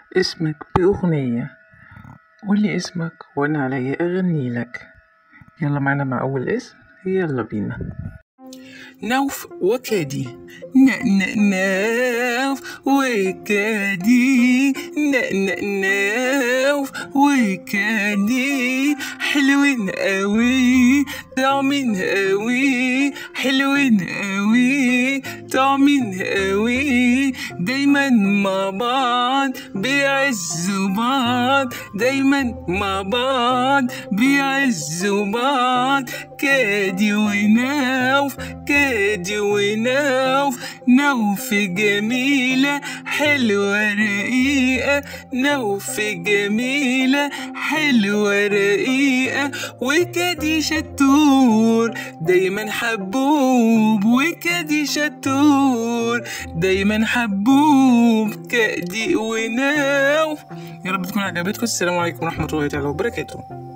اسمك بأغنية قولي اسمك وأنا عليا أغني لك يلا معنا مع أول اسم يلا بينا نوف وكادي ن ن نوف وكادي ن ن نوف وكادي حلوين قوي طعمين قوي حلوين قوي طعمين قوي دايما مع بعض بيعزوا بعض دايما مع بعض بيعزوا بعض كادي ونوف كادي ونوف نوف جميلة حلوة رقيقة نوف جميلة حلوة رقيقة وكادي شطور دايما حبوب وكادي شطور دايما حبوب كادي ونوف يا رب تكون عجبتكم السلام عليكم ورحمة الله تعالى وبركاته